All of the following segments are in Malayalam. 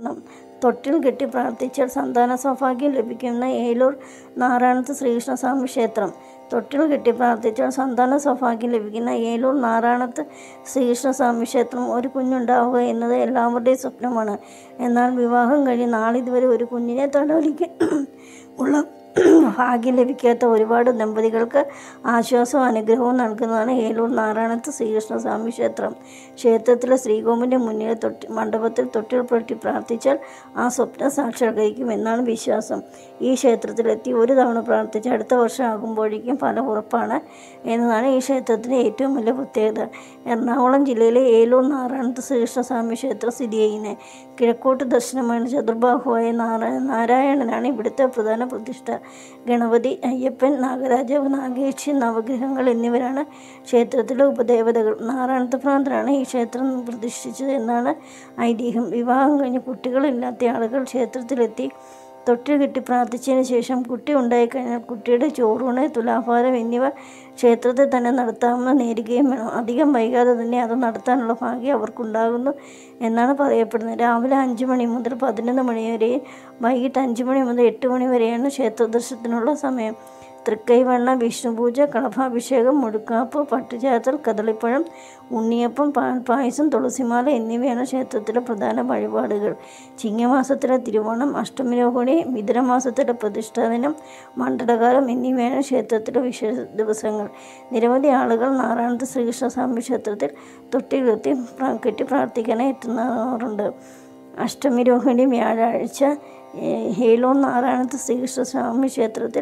സ്വപ്നം തൊട്ടിൽ കെട്ടി പ്രാർത്ഥിച്ചാൽ സന്താന സൗഭാഗ്യം ലഭിക്കുന്ന ഏലൂർ നാരായണത്ത് ശ്രീകൃഷ്ണസ്വാമി ക്ഷേത്രം തൊട്ടിൽ കെട്ടി പ്രാർത്ഥിച്ചാൽ സന്താന സൗഭാഗ്യം ലഭിക്കുന്ന ഏലൂർ നാരായണത്ത് ശ്രീകൃഷ്ണസ്വാമി ക്ഷേത്രം ഒരു കുഞ്ഞുണ്ടാവുക എന്നത് എല്ലാവരുടെയും സ്വപ്നമാണ് എന്നാൽ വിവാഹം കഴിഞ്ഞ് നാളിതുവരെ ഒരു കുഞ്ഞിനെ തലോലിക്ക് ഉള്ള ഭാഗ്യം ലഭിക്കാത്ത ഒരുപാട് ദമ്പതികൾക്ക് ആശ്വാസവും അനുഗ്രഹവും നൽകുന്നതാണ് ഏലൂർ നാരായണത്ത് ശ്രീകൃഷ്ണസ്വാമി ക്ഷേത്രം ക്ഷേത്രത്തിലെ ശ്രീകോവിലിൻ്റെ മുന്നിൽ തൊട്ടി മണ്ഡപത്തിൽ തൊട്ടിൽ പുരട്ടി പ്രാർത്ഥിച്ചാൽ ആ സ്വപ്നം സാക്ഷാത്കരിക്കും എന്നാണ് വിശ്വാസം ഈ ക്ഷേത്രത്തിലെത്തി ഒരു തവണ പ്രാർത്ഥിച്ച് അടുത്ത വർഷം ആകുമ്പോഴേക്കും ഫലം ഉറപ്പാണ് എന്നതാണ് ഈ ക്ഷേത്രത്തിൻ്റെ ഏറ്റവും വലിയ പ്രത്യേകത എറണാകുളം ജില്ലയിലെ ഏലൂർ നാരായണത്ത് ശ്രീകൃഷ്ണസ്വാമി ക്ഷേത്രം സ്ഥിതി ചെയ്യുന്നത് കിഴക്കോട്ട് ദർശനമാണ് ചതുർബാഹുവായ നാരായണ നാരായണനാണ് ഇവിടുത്തെ പ്രധാന പ്രതിഷ്ഠ ഗണപതി അയ്യപ്പൻ നാഗരാജാവ് നാഗേക്ഷി നവഗ്രഹങ്ങൾ എന്നിവരാണ് ക്ഷേത്രത്തിലെ ഉപദേവതകൾ നാരായണത്തഭ്രാന്തനാണ് ഈ ക്ഷേത്രം പ്രതിഷ്ഠിച്ചത് എന്നാണ് ഐതിഹ്യം വിവാഹം കഴിഞ്ഞ് കുട്ടികളില്ലാത്ത ആളുകൾ ക്ഷേത്രത്തിലെത്തി തൊട്ടിൽ കെട്ടി പ്രാർത്ഥിച്ചതിന് ശേഷം കുട്ടി ഉണ്ടായിക്കഴിഞ്ഞാൽ കുട്ടിയുടെ ചോറൂണ് തുലാഭാരം എന്നിവ ക്ഷേത്രത്തിൽ തന്നെ നടത്താമെന്ന് നേരുകയും വേണം അധികം വൈകാതെ തന്നെ അത് നടത്താനുള്ള ഭാഗ്യം അവർക്കുണ്ടാകുന്നു എന്നാണ് പറയപ്പെടുന്നത് രാവിലെ അഞ്ച് മണി മുതൽ പതിനൊന്ന് മണി വരെയും വൈകിട്ട് അഞ്ച് മണി മുതൽ എട്ട് മണി വരെയാണ് ക്ഷേത്ര ദർശനത്തിനുള്ള സമയം തൃക്കൈവെണ്ണ വിഷ്ണുപൂജ കളഭാഭിഷേകം മുടുക്കാപ്പ് പട്ടുചാത്തൽ കദളിപ്പഴം ഉണ്ണിയപ്പം പാൽപ്പായസം തുളസിമാല എന്നിവയാണ് ക്ഷേത്രത്തിലെ പ്രധാന വഴിപാടുകൾ ചിങ്ങമാസത്തിലെ തിരുവോണം അഷ്ടമിരോഹിണി മിഥുനമാസത്തിലെ പ്രതിഷ്ഠാദിനം മണ്ഡലകാലം എന്നിവയാണ് ക്ഷേത്രത്തിലെ വിശേഷ ദിവസങ്ങൾ നിരവധി ആളുകൾ നാരായണത്ത് ശ്രീകൃഷ്ണസ്വാമി ക്ഷേത്രത്തിൽ തൊട്ടിലെത്തി പ്ര- കെട്ടി പ്രാർത്ഥിക്കാനായി എത്തുന്നവരുണ്ട് അഷ്ടമിരോഹിണി വ്യാഴാഴ്ച ഏഹ്, ഹേലോർ നാരായണത്ത് ശ്രീകൃഷ്ണസ്വാമി ക്ഷേത്രത്തിൽ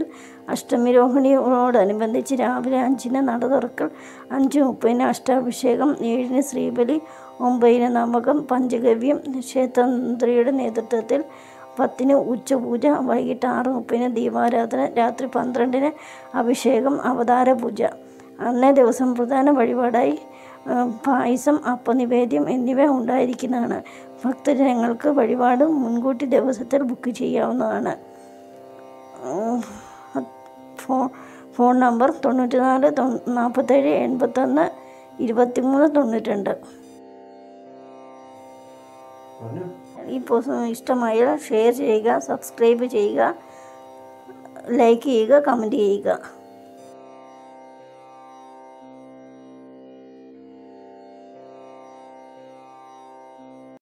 അഷ്ടമിരോഹിണിയോടനുബന്ധിച്ച് രാവിലെ അഞ്ചിന് നട തുറക്കൽ അഞ്ച് മുപ്പതിന് അഷ്ടാഭിഷേകം ഏഴിന് ശ്രീബലി ഒമ്പതിന് നമകം പഞ്ചഗവ്യം ക്ഷേത്രതന്ത്രിയുടെ നേതൃത്വത്തിൽ പത്തിന് ഉച്ചപൂജ വൈകിട്ട് ആറ് മുപ്പതിന് ദീപാരാധന രാത്രി പന്ത്രണ്ടിന് അഭിഷേകം അവതാര പൂജ അന്നേ ദിവസം പ്രധാന വഴിപാടായി ആ, പായസം അപ്പനിവേദ്യം എന്നിവ ഉണ്ടായിരിക്കുന്നതാണ് ഭക്തജനങ്ങൾക്ക് വഴിപാട് മുൻകൂട്ടി ദിവസത്തിൽ ബുക്ക് ചെയ്യാവുന്നതാണ് ഉം, ഫോൺ ഫോൺ നമ്പർ തൊണ്ണൂറ്റി നാല് നാൽപ്പത്തേഴ് എൺപത്തൊന്ന് ഇരുപത്തിമൂന്ന് തൊണ്ണൂറ്റിരണ്ട് പറഞ്ഞു ഈ പോസ്റ്റ് ഇഷ്ടമായാൽ ഷെയർ ചെയ്യുക സബ്സ്ക്രൈബ് ചെയ്യുക ലൈക്ക് ചെയ്യുക കമൻറ്റ് ചെയ്യുക